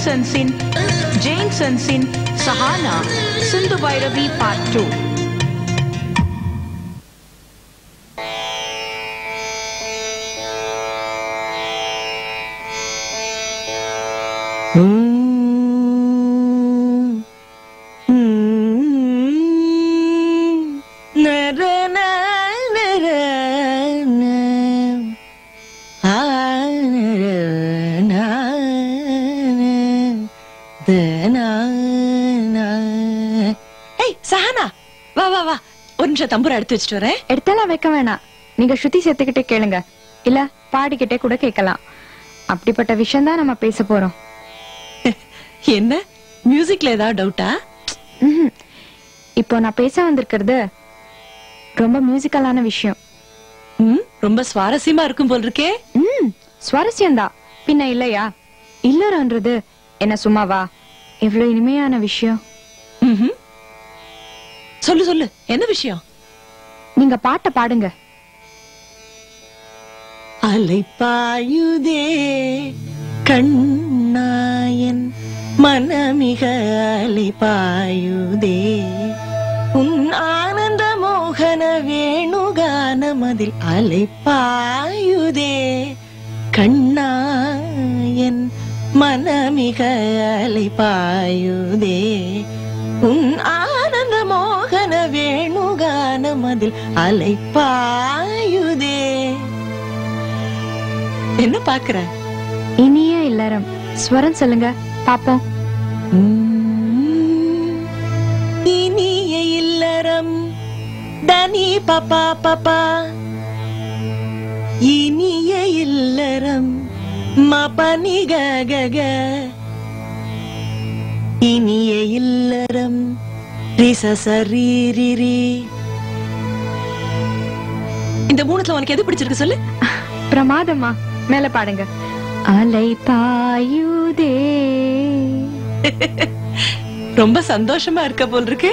சன்ஸின் ஜெயின் சன்ஸின் Sahana Sindhu Bhairavi part two ஏய் சஹானா வா வா வா ஒரு நிமிஷம் தம்புரை எடுத்து வச்சுட்டு வரேன் எடுத்தெல்லாம் வைக்க வேணாம் நீங்க ஸ்ருதி சேர்த்துக்கிட்டே கேளுங்க இல்ல பாடிக்கிட்டே கூட கேட்கலாம் அப்படிப்பட்ட விஷயம் தான் நம்ம பேச போறோம் என்ன மியூசிக்ல ஏதாவது டவுட்டா ம்ஹும். இப்போ நான் பேச வந்திருக்கிறது ரொம்ப மியூசிக்கலான விஷயம் ம் ரொம்ப சுவாரஸ்யமா இருக்கும் போல் இருக்கே ம் சுவாரஸ்யம்தான் பின்ன இல்லையா இல்லறன்றது என்ன சும்மாவா எவ்வளவு இனிமையான விஷயம் ம்ஹும். சொல்லு சொல்லு என்ன விஷயம் நீங்க பாட்டை பாடுங்க அலைப்பாயுதே கண்ணாயன் மனமிக அலைப்பாயுதே உன் ஆனந்த மோகன வேணுகானமதில் அலைப்பாயுதே கண்ணாயன் மனமிக அலைப்பாயுதே உன் ஆனந்த மோகன வேணுகானமதில் அலைப்பாயுதே என்ன பாக்குற இனிய இல்லறம் ஸ்வரம் சொல்லுங்க பாப்போம் இனிய இல்லறம் தனி பப்பா பப்பா இனிய இல்லறம் மபனி கக இனிய இல்லறம் ரிசசரீரிரி இந்த மூணுத்துல உனக்கு எது பிடிச்சிருக்கு சொல்லு பிரமாதமா மேல பாடுங்க அலை பாயுதே ரொம்ப சந்தோஷமா இருக்க போல் இருக்கு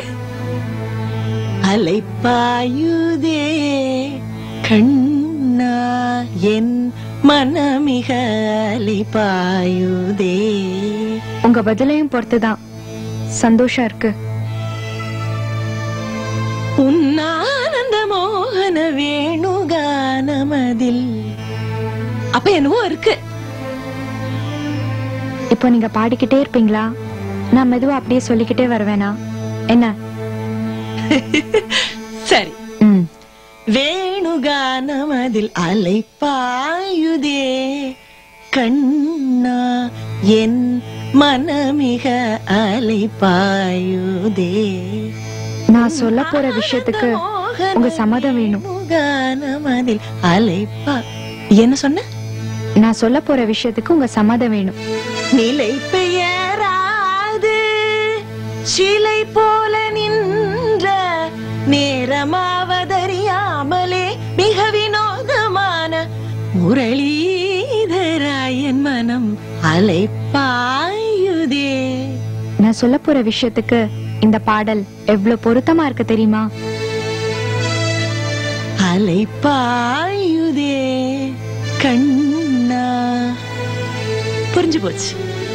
அலைப்பாயுதே கண்ணா என் மனமிக அலைப்பாயுதே உங்க பதிலையும் பொறுத்துதான் சந்தோஷம் இருக்கு உன்னானந்த மோகன வேணுகானமதில் அப்ப என்னவோ இருக்கு இப்போ நீங்க பாடிக்கிட்டே இருப்பீங்களா நான் மெதுவா அப்படியே சொல்லிக்கிட்டே வருவேனா என்ன சரி ம் வேணுகானமதில் அலைப்பாயுதே கண்ணா என் மனமிக அலைப்பாயுதே நான் சொல்ல போற விஷயத்துக்கு உங்க சம்மதம் வேணும் வேணுகானமதில் அலைப்பா என்ன சொன்ன நான் சொல்ல போற விஷயத்துக்கு உங்க சம்மதம் வேணும் நிலை பெயராது சிலை போல நின்ற நேரமாவதறியாமலே மிக வினோதமான முரளீதராயன் மனம் அலைப்பாயுதே நான் சொல்ல போற விஷயத்துக்கு இந்த பாடல் எவ்வளவு பொருத்தமா இருக்கு தெரியுமா அலைப்பாயுதே கண்ணா புரிஞ்சு போச்சு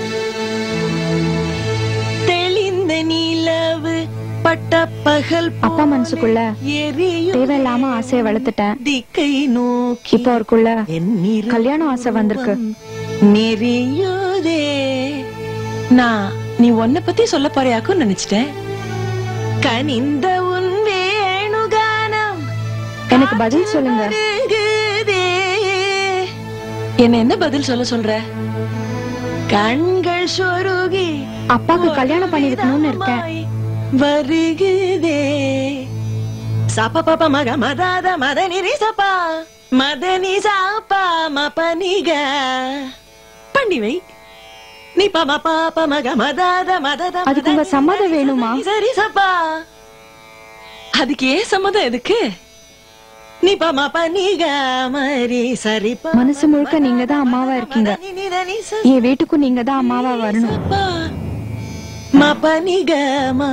தெளிந்த நிலவு பட்ட பகல் அப்பா மனசுக்குள்ள எரியும் தேவையில்லாம ஆசையை வளர்த்துட்டேன் திக்கை நோக்கி இப்போ அவருக்குள்ள என் நிற கல்யாணம் ஆசை வந்திருக்கு நெறியுதே நான் நீ உன்னை பத்தி சொல்ல போறியாக்கும் நினைச்சிட்டேன் கனிந்த உன் வேணுகானம் எனக்கு பதில் சொல்லுங்க வருகுதே. என்ன என்ன பதில் சொல்ல சொல்ற கண்கள் சொருகி அப்பாக்கு கல்யாணம் பண்ணி வைக்கணும்னு இருக்கேன் வருகுதே சப பப மக மதாத மத நிரி சபா மத நி சாப்பா மபனிக பண்ணி வை நீ பம பாப்ப மக மதாத மதத அதுக்கு உங்க சம்மதம் வேணுமா? சரி சப்பா அதுக்கு ஏன் சம்மதம் எதுக்கு நீ பம பனிக மரி சரி ப மனசு முழுக்க நீங்க தான் அம்மாவா இருக்கீங்க மத நி நி த நி ச என் வீட்டுக்கும் நீங்க தான் அம்மாவா வரணும் சப்பா ம பனிக ம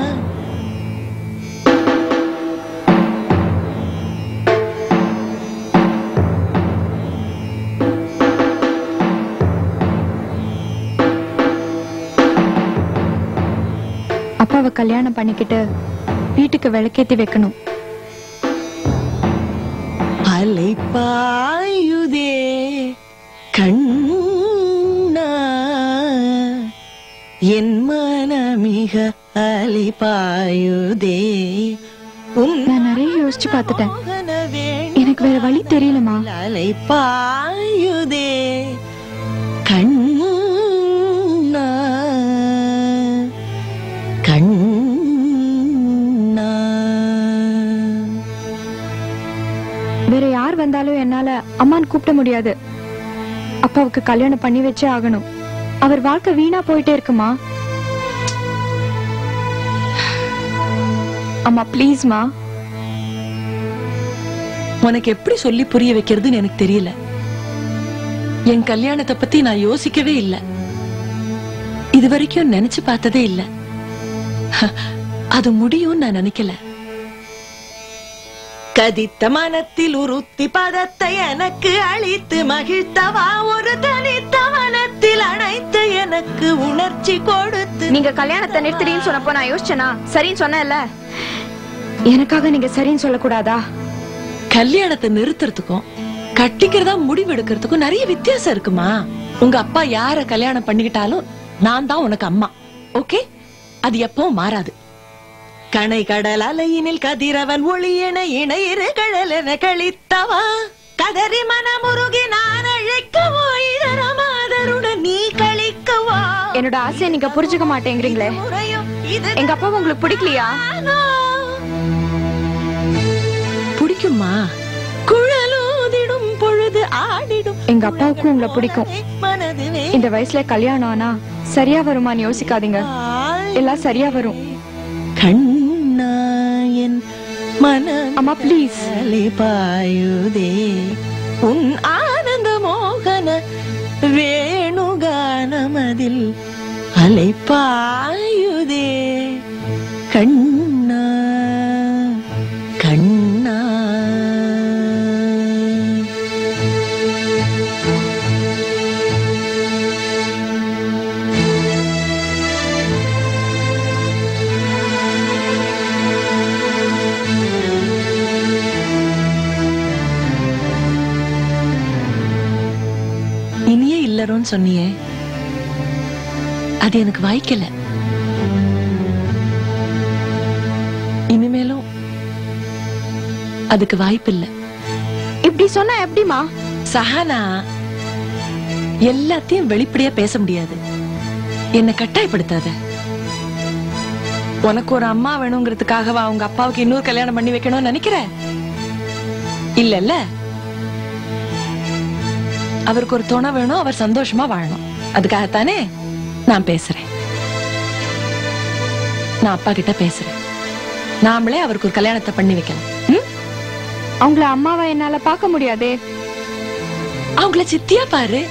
அப்பாவை கல்யாணம் பண்ணிக்கிட்டு வீட்டுக்கு விளக்கேத்தி வைக்கணும் அலை பாயுதே கண்ணா என் மனமிக அலை பாயுதே உன் நான் நிறைய யோசிச்சு பார்த்துட்டேன் மோகன எனக்கு வேற வழி தெரியலமா அலை பாயுதே கண்ணா கண்ணா வேற யார் வந்தாலும் என்னால அம்மான்னு கூப்பிட முடியாது அப்பாவுக்கு கல்யாணம் பண்ணி வச்சே ஆகணும் அவர் வாழ்க்கை வீணா போயிட்டே இருக்குமா அம்மா ப்ளீஸ்மா உனக்கு எப்படி சொல்லி புரிய வைக்கிறதுன்னு எனக்கு தெரியல என் கல்யாணத்தை பத்தி நான் யோசிக்கவே இல்ல இது வரைக்கும் நினைச்சு பார்த்ததே இல்ல அது முடியும்னு நான் நினைக்கல கதித்த மனத்தில் உறுத்தி பதத்தை எனக்கு அளித்து மகிழ்த்தவா ஒரு தனித்த மனத்தில் அணைத்து எனக்கு உணர்ச்சி கொடுத்து நீங்க கல்யாணத்தை நிறுத்துறீன்னு சொன்னப்போ நான் யோசிச்சேனா சரின்னு சொன்னேன்ல எனக்காக நீங்க சரின்னு சொல்லக்கூடாதா கல்யாணத்தை நிறுத்துறதுக்கும் கட்டிக்கிறதா முடிவு எடுக்கிறதுக்கும் நிறைய வித்தியாசம் இருக்குமா உங்க அப்பா யார கல்யாணம் பண்ணிக்கிட்டாலும் நான் தான் உனக்கு அம்மா ஓகே அது எப்பவும் மாறாது கணை கடல் அலையினில் கதிரவன் ஒளியென இணையிரு கடல் என கழித்தவா கதறி மனமுருகி நான் அழைக்கவோ இதர மாதருடன் நீ கழிக்கவா என்னோட ஆசையை நீங்க புரிஞ்சுக்க மாட்டேங்கிறீங்களே முறையும் இது எங்க அப்பா உங்களுக்கு பிடிக்கலையா பிடிக்குமா குழலோதிடும் பொழுது ஆடிடும் எங்க அப்பாவுக்கும் உங்களை பிடிக்கும் மனதுவே இந்த வயசுல கல்யாணம் ஆனா சரியா வருமான்னு யோசிக்காதீங்க எல்லாம் சரியா வரும் கண்ணாயன் மனம் அம்மா ப்ளீஸ் அலை பாயுதே உன் ஆனந்த மோகன வேணுகானமதில் அலை பாயுதே கண்ணா கண்ணா இனியே இல்லறோன்னு சொன்னியே அது எனக்கு வாய்க்கல இனிமேலும் அதுக்கு வாய்ப்பில்லை இப்படி சொன்னா எப்படிமா சஹானா எல்லாத்தையும் வெளிப்படையா பேச முடியாது என்ன கட்டாயப்படுத்தாத உனக்கு ஒரு அம்மா வேணுங்கிறதுக்காகவா உங்க அப்பாவுக்கு இன்னொரு கல்யாணம் பண்ணி வைக்கணும்னு நினைக்கிற இல்லல்ல அவருக்கு ஒரு துணை வேணும் அவர் சந்தோஷமா வாழணும் அதுக்காகத்தானே நான் பேசுறேன் நான் அப்பா கிட்ட பேசுறேன் நாமளே அவருக்கு ஒரு கல்யாணத்தை பண்ணி வைக்கலாம் ம்? அவங்கள அம்மாவை என்னால பார்க்க முடியாதே அவங்கள சித்தியா பாரு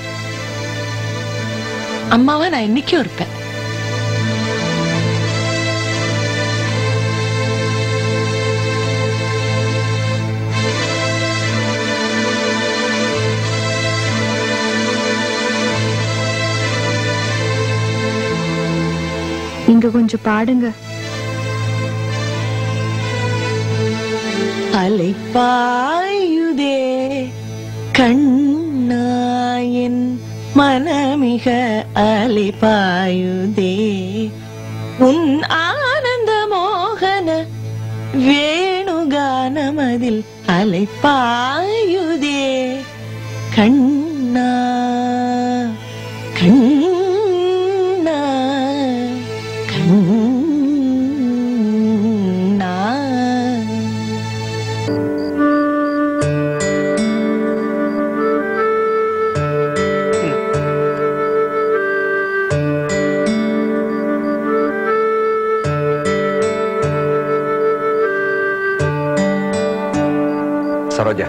அம்மாவா நான் இன்னைக்கும் இருப்பேன் நீங்க கொஞ்சம் பாடுங்க அலை பாயுதே கண்ணாயன் மனமிக அலை பாயுதே உன் ஆனந்த மோகன வேணுகானமதில் அலை பாயுதே கண்ணா கண்ணா கண்ணா சரோஜா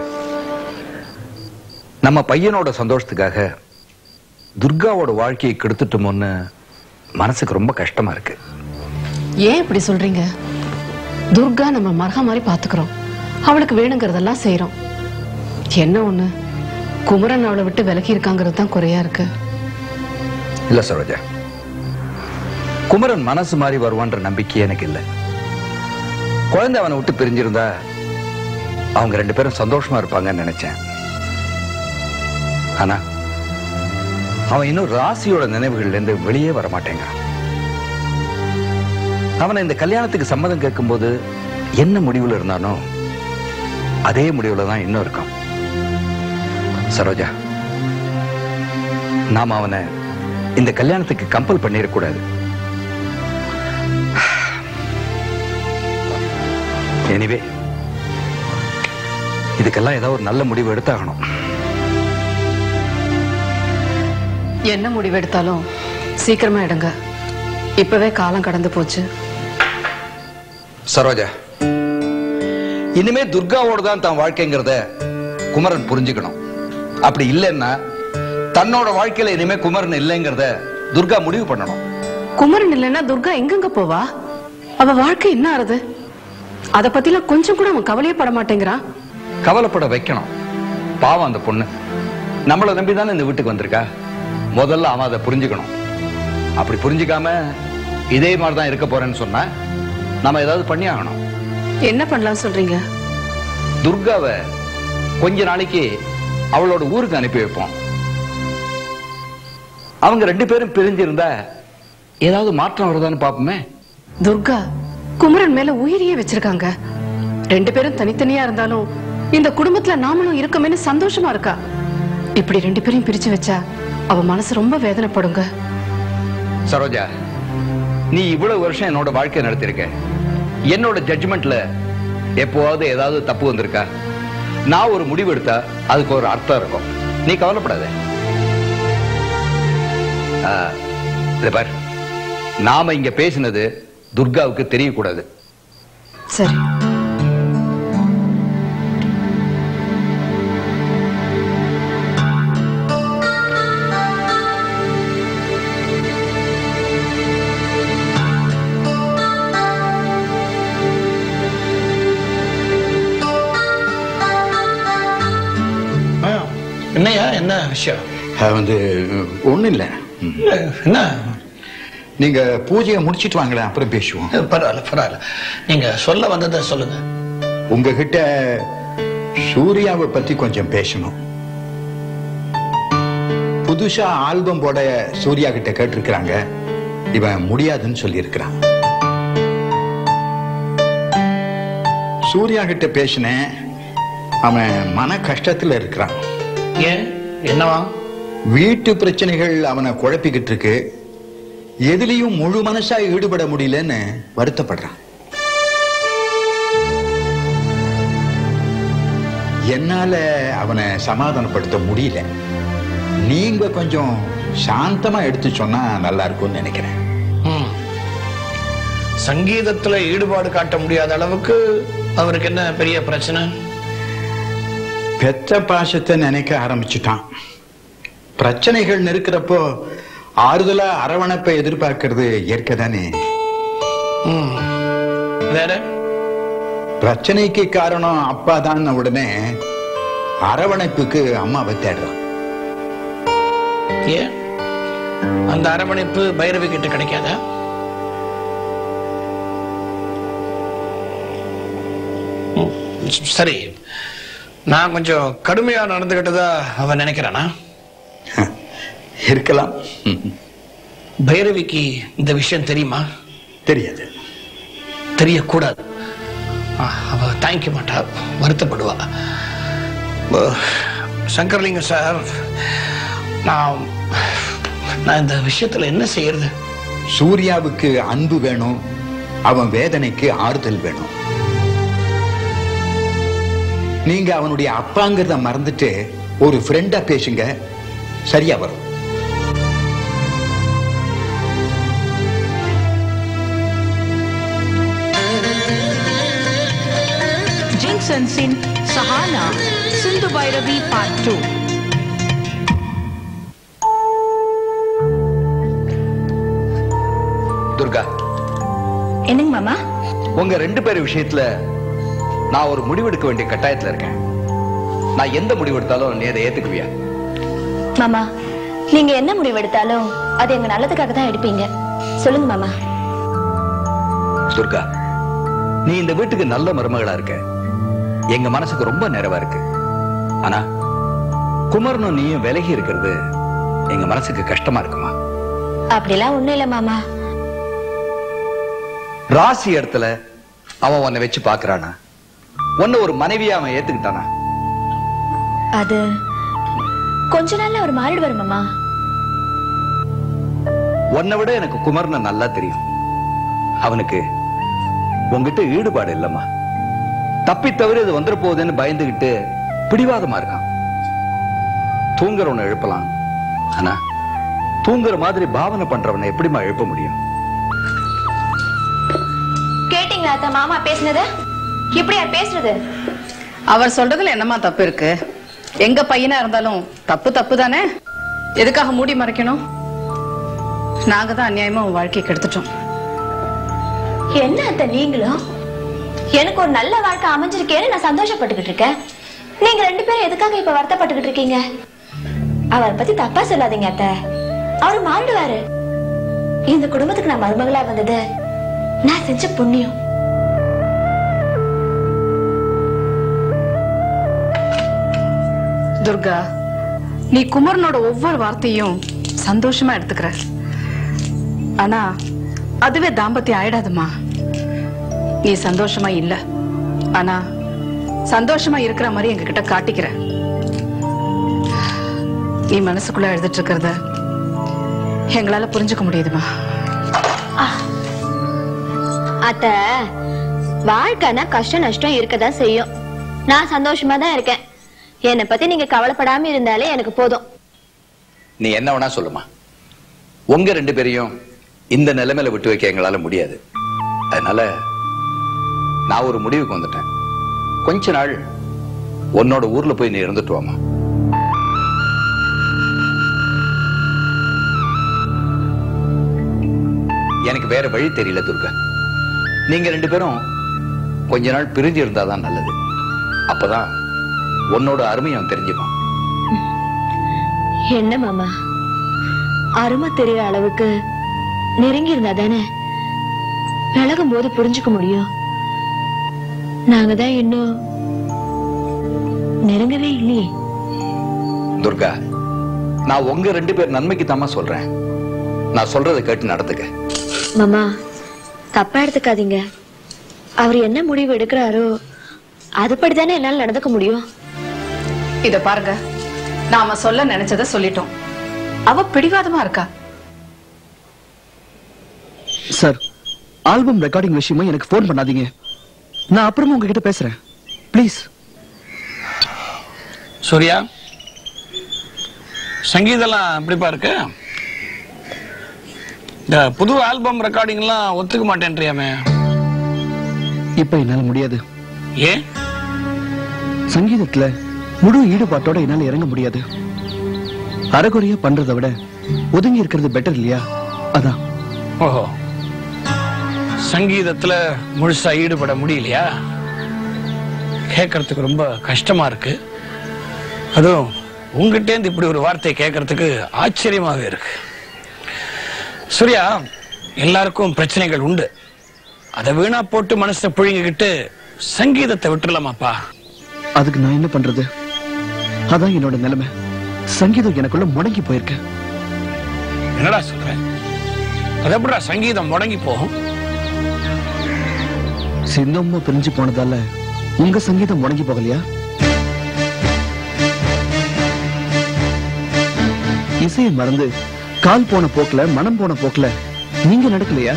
நம்ம பையனோட சந்தோஷத்துக்காக துர்காவோட வாழ்க்கையை கெடுத்துட்டோமோன்னு மனசுக்கு ரொம்ப கஷ்டமா இருக்கு ஏன் இப்படி சொல்றீங்க துர்கா நம்ம மரகா மாதிரி பாத்துக்கிறோம் அவளுக்கு வேணுங்கிறதெல்லாம் செய்றோம் என்ன ஒண்ணு குமரன் அவளை விட்டு விலகி இருக்காங்கிறது தான் குறையா இருக்கு இல்ல சரோஜா குமரன் மனசு மாறி வருவான்ற நம்பிக்கை எனக்கு இல்லை குழந்தை அவனை விட்டு பிரிஞ்சிருந்தா அவங்க ரெண்டு பேரும் சந்தோஷமா இருப்பாங்கன்னு நினைச்சேன் ஆனா அவன் இன்னும் ராசியோட நினைவுகள்ல இருந்து வெளியே வர மாட்டேங்கிறான் அவனை இந்த கல்யாணத்துக்கு சம்மதம் கேட்கும்போது என்ன முடிவுல இருந்தானோ அதே முடிவுல தான் இன்னும் இருக்கான் சரோஜா நாம அவனை இந்த கல்யாணத்துக்கு கம்பல் பண்ணிடக்கூடாது எனிவே இதுக்கெல்லாம் ஏதாவது ஒரு நல்ல முடிவு எடுத்தாகணும் என்ன முடிவெடுத்தாலும் சீக்கிரமா எடுங்க இப்பவே காலம் கடந்து போச்சு சரோஜா இனிமே துர்காவோட தான் தான் வாழ்க்கைங்கிறத குமரன் புரிஞ்சுக்கணும் அப்படி இல்லைன்னா தன்னோட வாழ்க்கையில இனிமே குமரன் இல்லைங்கிறத துர்கா முடிவு பண்ணணும் குமரன் இல்லைன்னா துர்கா எங்கெங்க போவா அவ வாழ்க்கை என்ன ஆறுது அத பத்திலாம் கொஞ்சம் கூட அவன் கவலையே பட மாட்டேங்கிறான் கவலைப்பட வைக்கணும் பாவம் அந்த பொண்ணு நம்மளை நம்பி தானே இந்த வீட்டுக்கு வந்திருக்கா முதல்ல அவன் அதை புரிஞ்சுக்கணும் அப்படி புரிஞ்சுக்காம இதே மாதிரி தான் இருக்க போறேன்னு சொன்னா நம்ம ஏதாவது பண்ணி ஆகணும் என்ன பண்ணலாம் சொல்றீங்க துர்காவை கொஞ்ச நாளைக்கு அவளோட ஊருக்கு அனுப்பி வைப்போம் அவங்க ரெண்டு பேரும் பிரிஞ்சிருந்தா ஏதாவது மாற்றம் வருதான்னு பாப்போமே துர்கா குமரன் மேல உயிரியே வச்சிருக்காங்க ரெண்டு பேரும் தனித்தனியா இருந்தாலும் இந்த குடும்பத்துல நாமளும் இருக்கமேன்னு சந்தோஷமா இருக்கா இப்படி ரெண்டு பேரையும் பிரிச்சு வச்சா அவ மனசு ரொம்ப வேதனைப்படுங்க சரோஜா நீ இவ்வளவு வருஷம் என்னோட வாழ்க்கை நடத்திருக்க என்னோட ஜட்ஜ்மெண்ட்ல எப்போவாவது ஏதாவது தப்பு வந்திருக்கா நான் ஒரு முடிவு எடுத்தா அதுக்கு ஒரு அர்த்தம் இருக்கும் நீ கவலைப்படாத ஆ, இதை பார் நாம இங்க பேசினது துர்காவுக்கு தெரியக்கூடாது சரி ஆ, என்னய்யா என்ன விஷயம் அது வந்து ஒண்ணும் இல்ல ம். இல்ல, என்ன நீங்க பூஜையை முடிச்சிட்டு வாங்களேன் அப்புறம் பேசுவோம் பரவாயில்ல பரவாயில்ல நீங்க சொல்ல வந்ததை சொல்லுங்க உங்ககிட்ட சூர்யாவை பத்தி கொஞ்சம் பேசணும் புதுசா ஆல்பம் போட சூர்யா கிட்ட கேட்டிருக்கிறாங்க இவன் முடியாதுன்னு சொல்லியிருக்கிறான் சூர்யா கிட்ட பேசினேன் அவன் மன கஷ்டத்துல இருக்கிறான் ஏன் என்னவா வீட்டு பிரச்சனைகள் அவனை குழப்பிக்கிட்டு இருக்கு எதுலயும் முழு மனசா ஈடுபட முடியலன்னு வருத்தப்படுறான் என்னால அவனை சமாதானப்படுத்த முடியல நீங்க கொஞ்சம் சாந்தமா எடுத்து சொன்னா நல்லா இருக்கும்னு நினைக்கிறேன் ம். சங்கீதத்துல ஈடுபாடு காட்ட முடியாத அளவுக்கு அவருக்கு என்ன பெரிய பிரச்சனை பெத்த பாசத்தை நினைக்க ஆரம்பிச்சுட்டான் பிரச்சனைகள் நெருக்கிறப்போ ஆறுதலா அரவணைப்பை எதிர்பார்க்கிறது இயற்கை தானே ம். வேற பிரச்சனைக்கு காரணம் அப்பா தான் உடனே அரவணைப்புக்கு அம்மாவை தேடுறான் ஏன் அந்த அரவணைப்பு பைரவி கிட்ட கிடைக்காதா ம், சரி நான் கொஞ்சம் கடுமையா நடந்துகிட்டதா அவன் நினைக்கிறானா இருக்கலாம் ம், பைரவிக்கு இந்த விஷயம் தெரியுமா தெரியாது தெரியக்கூடாது ஆ, அவ தாங்கிக்க மாட்டா வருத்தப்படுவா அஹ், சங்கர்லிங்கம் சார் நான் நான் இந்த விஷயத்துல என்ன செய்யறது சூர்யாவுக்கு அன்பு வேணும் அவன் வேதனைக்கு ஆறுதல் வேணும் நீங்க அவனுடைய அப்பாங்கிறத மறந்துட்டு ஒரு ஃப்ரெண்டா பேசுங்க சரியா வரும் ஜிங்சன்ஸின் சஹானா சிந்து பைரவி பார்ட் டூ துர்கா என்னங்க மாமா உங்க ரெண்டு பேர் விஷயத்துல நான் ஒரு முடிவெடுக்க வேண்டிய கட்டாயத்துல இருக்கேன் நான் எந்த முடிவெடுத்தாலும் நீ அதை ஏத்துக்குவியா மாமா நீங்க என்ன முடிவு எடுத்தாலும் அது எங்க நல்லதுக்காக தான் எடுப்பீங்க சொல்லுங்க மாமா துர்கா நீ இந்த வீட்டுக்கு நல்ல மருமகளா இருக்க எங்க மனசுக்கு ரொம்ப நிறைவா இருக்கு ஆனா குமரனும் நீயும் விலகி இருக்கிறது எங்க மனசுக்கு கஷ்டமா இருக்குமா அப்படிலாம் ஒண்ணும் இல்ல மாமா ராசி இடத்துல அவன் உன்னை வச்சு பாக்குறானா உன்னை ஒரு மனைவியா அவன் ஏத்துக்கிட்டானா அது கொஞ்ச நாள்ல அவர் மாறிடுவாரு மாமா உன்னை விட எனக்கு குமரனை நல்லா தெரியும் அவனுக்கு உன்கிட்ட ஈடுபாடு இல்லம்மா தப்பி தவிர இது வந்துட போகுதுன்னு பயந்துகிட்டு பிடிவாதமா இருக்கான் தூங்குறவனை எழுப்பலாம் ஆனா தூங்குற மாதிரி பாவனை பண்றவனை எப்படிம்மா எழுப்ப முடியும் கேட்டீங்களா அத்தை மாமா பேசுனது இப்படியா பேசுறது அவர் சொல்றதுல என்னமா தப்பு இருக்கு எங்க பையனா இருந்தாலும் தப்பு தப்பு தானே எதுக்காக மூடி மறைக்கணும் நாங்க தான் அநியாயமா உன் வாழ்க்கையை கெடுத்துட்டோம் என்ன அத்தை நீங்களும் எனக்கு ஒரு நல்ல வாழ்க்கை அமைஞ்சிருக்கேன்னு நான் சந்தோஷப்பட்டுக்கிட்டு இருக்கேன் நீங்க ரெண்டு பேரும் எதுக்காக இப்ப வருத்தப்பட்டுக்கிட்டு இருக்கீங்க அவரை பத்தி தப்பா சொல்லாதீங்க அத்தை அவரு மாறிடுவாரு இந்த குடும்பத்துக்கு நான் மருமகளா வந்தது நான் செஞ்ச புண்ணியம் துர்கா நீ குமரனோட ஒவ்வொரு வார்த்தையும் சந்தோஷமா எடுத்துக்கிற ஆனா அதுவே தாம்பத்தியம் ஆயிடாதுமா நீ சந்தோஷமா இல்ல ஆனா சந்தோஷமா இருக்கிற மாதிரி எங்க கிட்ட காட்டிக்கிற நீ மனசுக்குள்ள எழுதிட்டு இருக்கிறத எங்களால புரிஞ்சுக்க முடியுதுமா அத்த வாழ்க்கைனா கஷ்டம் நஷ்டம் இருக்கதான் செய்யும் நான் சந்தோஷமா தான் இருக்கேன் என்னை பத்தி நீங்க கவலைப்படாம இருந்தாலே எனக்கு போதும் நீ என்ன வேணா சொல்லுமா உங்க ரெண்டு பேரையும் இந்த நிலைமையில விட்டு வைக்க எங்களால முடியாது அதனால நான் ஒரு முடிவுக்கு வந்துட்டேன் கொஞ்ச நாள் உன்னோட ஊர்ல போய் நீ இருந்துட்டு வாமா எனக்கு வேற வழி தெரியல துர்கா நீங்க ரெண்டு பேரும் கொஞ்ச நாள் பிரிஞ்சு இருந்தாதான் நல்லது அப்பதான் உன்னோட அருமையை அவன் தெரிஞ்சுப்பான் என்ன மாமா அருமை தெரியற அளவுக்கு நெருங்கி இருந்தா தானே விலகும் போது புரிஞ்சுக்க முடியும் நாங்க தான் இன்னும் நெருங்கவே இல்லையே துர்கா நான் உங்க ரெண்டு பேர் நன்மைக்கு தாமா சொல்றேன் நான் சொல்றதை கேட்டு நடந்துக்க மாமா தப்பா எடுத்துக்காதீங்க அவர் என்ன முடிவு எடுக்கிறாரோ அதுபடி தானே என்னால நடந்துக்க முடியும் இத பாருங்க நாம சொல்ல நினைச்சத சொல்லிட்டோம் அவ பிடிவாதமா இருக்கா சார் ஆல்பம் ரெக்கார்டிங் விஷயமா எனக்கு ஃபோன் பண்ணாதீங்க நான் அப்புறமா உங்ககிட்ட பேசுறேன் ப்ளீஸ் சூர்யா சங்கீதம்லாம் எப்படிப்பா இருக்கு இந்த புது ஆல்பம் ரெக்கார்டிங்லாம் ஒத்துக்க மாட்டேன்றியாமே இப்ப என்னால முடியாது ஏன் சங்கீதத்துல முழு ஈடுபாட்டோட என்னால இறங்க முடியாது அறகுறையா பண்றதை விட ஒதுங்கி இருக்கிறது பெட்டர் இல்லையா அதான் ஓஹோ சங்கீதத்துல முழுசா ஈடுபட முடியலையா கேட்கறதுக்கு ரொம்ப கஷ்டமா இருக்கு அதுவும் உங்ககிட்டேந்து இப்படி ஒரு வார்த்தையை கேட்கறதுக்கு ஆச்சரியமாவே இருக்கு சூர்யா எல்லாருக்கும் பிரச்சனைகள் உண்டு அதை வீணா போட்டு மனசை புழுங்கிக்கிட்டு சங்கீதத்தை விட்டுறலாமாப்பா அதுக்கு நான் என்ன பண்றது அதான் என்னோட நிலைமை சங்கீதம் எனக்குள்ள முடங்கி போயிருக்கு என்னடா சொல்றேன் அது எப்படிடா சங்கீதம் முடங்கி போகும் சின்னம்மா பிரிஞ்சு போனதால உங்க சங்கீதம் முடங்கி போகலையா இசையை மறந்து கால் போன போக்குல மனம் போன போக்குல நீங்க நடக்கலையா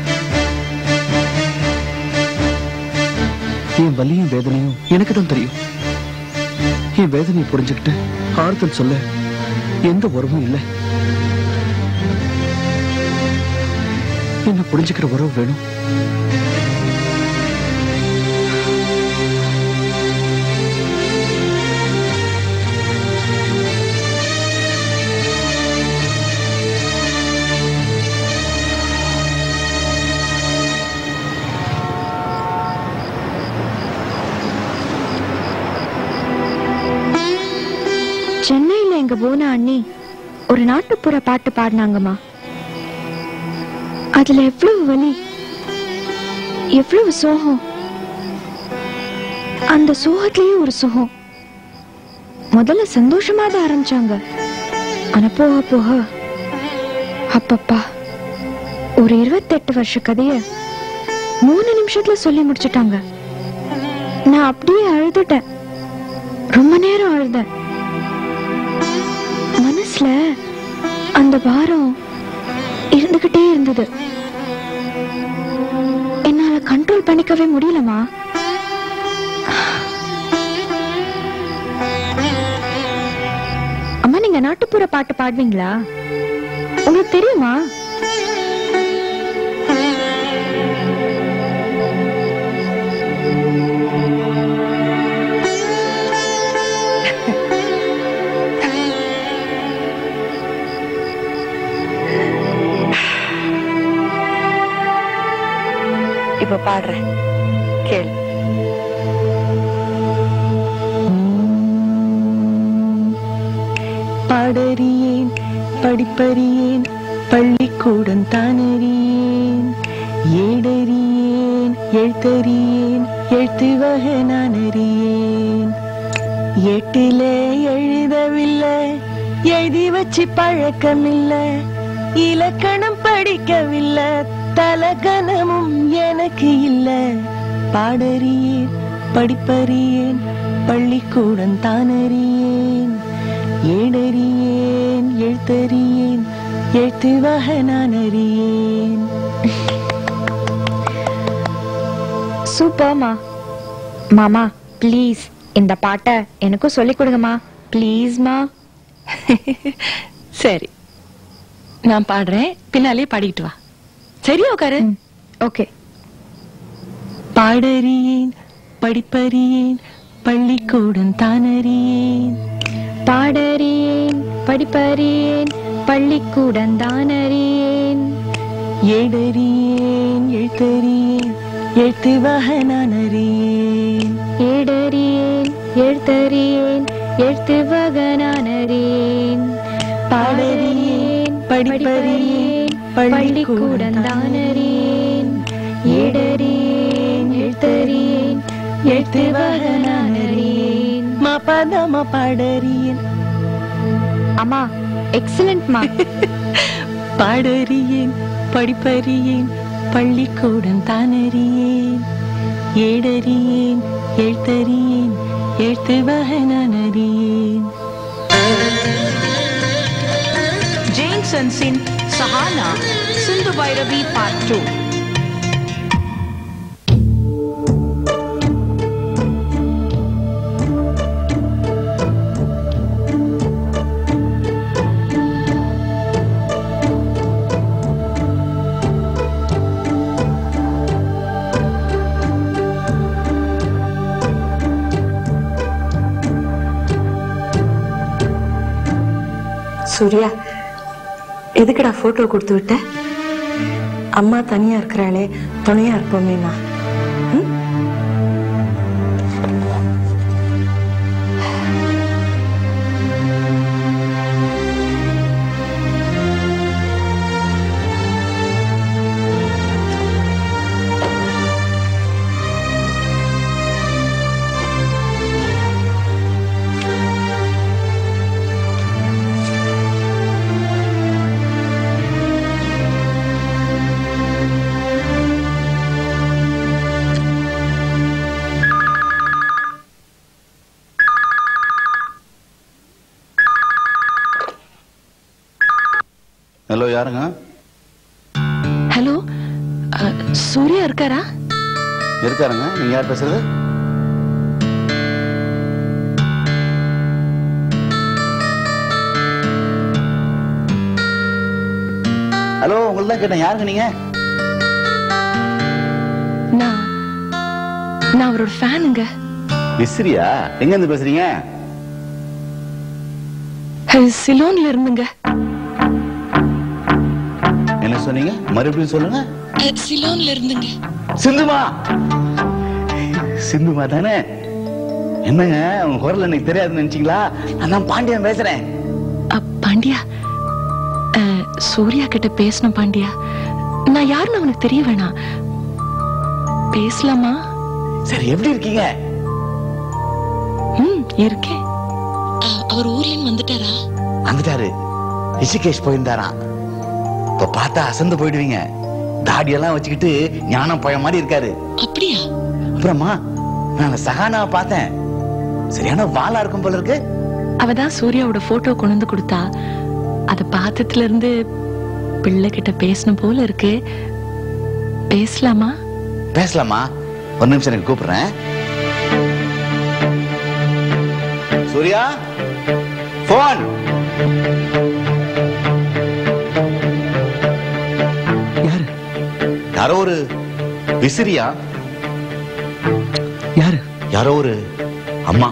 என் வலியும் வேதனையும் எனக்கு தான் தெரியும் என் வேதனையை புரிஞ்சுக்கிட்டு ஆறுதல் சொல்ல எந்த உறவும் இல்லை என்ன புரிஞ்சுக்கிற உறவு வேணும் சென்னையில எங்க போன அண்ணி ஒரு நாட்டுப்புற பாட்டு பாடினாங்கம்மா அதுல எவ்வளவு வலி எவ்வளவு சோகம் அந்த சோகத்திலேயே ஒரு சுகம் முதல்ல சந்தோஷமா தான் ஆரம்பிச்சாங்க ஆனா போக போக அப்பப்பா ஒரு இருபத்தெட்டு வருஷ கதைய மூணு நிமிஷத்துல சொல்லி முடிச்சிட்டாங்க நான் அப்படியே அழுதுட்டேன் ரொம்ப நேரம் அழுதேன் மனசுல அந்த பாரம் இருந்துகிட்டே இருந்தது என்னால கண்ட்ரோல் பண்ணிக்கவே முடியலமா அம்மா நீங்க நாட்டுப்புற பாட்டு பாடுவீங்களா உங்களுக்கு தெரியுமா இப்ப பாடுறேன் கேளு பாடறியேன் படிப்பறியேன் பள்ளிக்கூடம் தானறியேன் ஏடறியேன் எழுத்தறியேன் எழுத்து வகை நான் அறியேன் எட்டிலே எழுதவில்லை எழுதி வச்சு பழக்கமில்லை இலக்கணம் படிக்கவில்லை தலகணமும் எனக்கு இல்ல பாடறியேன் படிப்பறியேன் பள்ளிக்கூடம் தானறியேன் ஏடறியேன் எழுத்தறியேன் எழுத்து வகை நான் அறியேன் சூப்பர்மா மாமா ப்ளீஸ் இந்த பாட்டை எனக்கும் சொல்லி கொடுங்கம்மா ப்ளீஸ்மா சரி நான் பாடுறேன் பின்னாலே பாடிட்டு வா சரியா உட்காரு ஓகே பாடறியேன் படிப்பறியேன் பள்ளிக்கூடம் தானறியேன் பாடறியேன் படிப்பறியேன் பள்ளிக்கூடம் தானறியேன் ஏடறியேன் எழுத்தறியேன் எழுத்து வகை நான் அறியேன் ஏடறியேன் எழுத்தறியேன் எழுத்து வகனானறியேன் பாடறியேன் படிப்பறியேன் பள்ளிக்கூடம் தானறியேன் ஏடறியேன் எழுத்தறியேன் எழுத்து வகனானறியேன் மபதம பாடறியேன் அம்மா எக்ஸலண்ட்மா பாடறியேன் படிப்பறியேன் பள்ளிக்கூடம் தானறியேன் ஏடறியேன் எழுத்தறியேன் எழுத்து வகை நான் அறியேன் ஜேம்சன்ஸின் சஹானா சிந்து பைரவி பார்ட் டூ சூர்யா எதுக்குடா போட்டோ கொடுத்து விட்ட அம்மா தனியா இருக்கிறாளே துணையா இருப்போமேமா ம்? ஹலோ யாருங்க ஹலோ அ, சூர்யா இருக்காரா இருக்காருங்க நீங்க யார் பேசுறது ஹலோ உங்களை தான் கேட்டேன் யாருங்க நீங்க நான் நான் அவரோட ஃபேனுங்க விசிறியா எங்க இருந்து பேசுறீங்க சிலோன்ல இருந்துங்க என்ன சொன்னீங்க மறுபடியும் சொல்லுங்க சிலோன்ல இருந்துங்க சிந்துமா சிந்துமா தானே என்னங்க உங்க குரல் எனக்கு தெரியாதுன்னு நினைச்சீங்களா நான் தான் பாண்டியன் பேசுறேன் அ, பாண்டியா அ, சூர்யா கிட்ட பேசணும் பாண்டியா நான் யாருன்னு அவனுக்கு தெரிய வேணாம் பேசலாமா சரி எப்படி இருக்கீங்க ம் இருக்கேன் அவர் ஊர்ல இருந்து வந்துட்டாரா வந்துட்டாரு ரிஷிகேஷ் போயிருந்தாராம் இப்ப பார்த்தா அசந்து போயிடுவீங்க தாடியெல்லாம் வச்சுக்கிட்டு ஞானம் பழம் மாதிரி இருக்காரு அப்படியா அப்புறமா நான் சகானாவை பார்த்தேன் சரியான வாளா இருக்கும் போல இருக்கு அவதான் சூர்யாவோட போட்டோ கொண்டு வந்து கொடுத்தா அத பார்த்ததுல இருந்து பிள்ளை கிட்ட பேசணும் போல இருக்கு பேசலாமா பேசலாமா ஒரு நிமிஷம் எனக்கு கூப்பிடுறேன் சூர்யா போன் யாரு யாரோ ஒரு விசிறியா யாரு யாரோ ஒரு அம்மா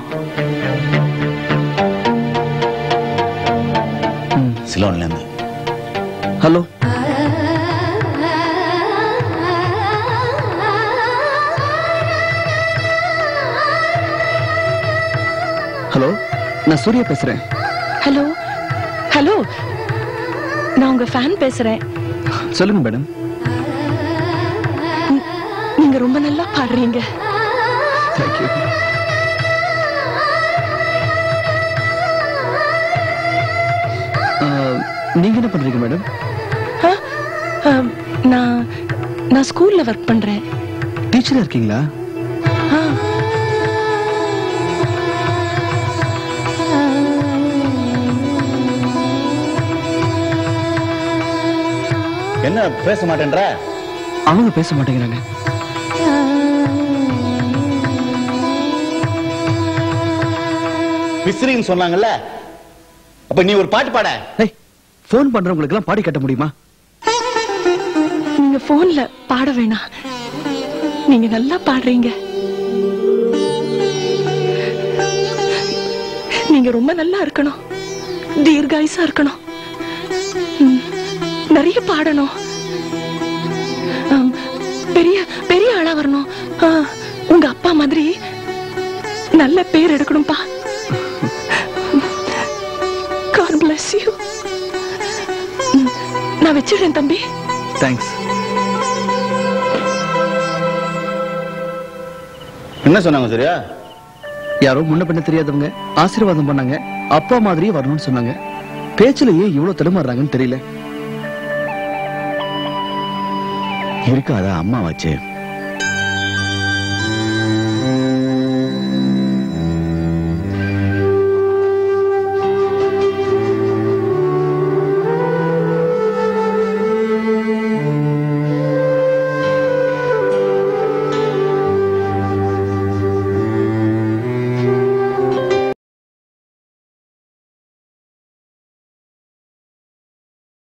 சிலோன்ல இருந்து ஹலோ ஹலோ நான் சூர்யா பேசுறேன் ஹலோ ஹலோ நான் உங்க ஃபேன் பேசுறேன் சொல்லுங்க மேடம் நீங்க ரொம்ப நல்லா பாடுறீங்க தேங்க்யூ நீங்க என்ன பண்றீங்க மேடம் ஆ, ஆ, நான் நான் ஸ்கூல்ல ஒர்க் பண்றேன் டீச்சரா இருக்கீங்களா ஆ, என்ன பேச மாட்டேன்ற அவங்க பேச மாட்டேங்கிறாங்க விசிறின்னு சொன்னாங்கல்ல அப்ப நீ ஒரு பாட்டு பாட ஏய் ஃபோன் பண்றவங்களுக்கு எல்லாம் பாடி கட்ட முடியுமா நீங்க போன்ல பாட வேணாம் நீங்க நல்லா பாடுறீங்க நீங்க ரொம்ப நல்லா இருக்கணும் தீர்காயுசா இருக்கணும் ம், நிறைய பாடணும் ஆம், பெரிய பெரிய ஆளா வரணும் ஆ, உங்க அப்பா மாதிரி நல்ல பேர் எடுக்கணும்பா God bless you ம், நான் வச்சிடுறேன் தம்பி தேங்க்ஸ் என்ன சொன்னாங்க சூர்யா யாரோ முன்ன பின்ன தெரியாதவங்க ஆசீர்வாதம் பண்ணாங்க அப்பா மாதிரியே வரணும்னு சொன்னாங்க பேச்சுல ஏன் இவ்வளவு தடுமாறுறாங்கன்னு தெரியல இருக்காதா அம்மா வச்சு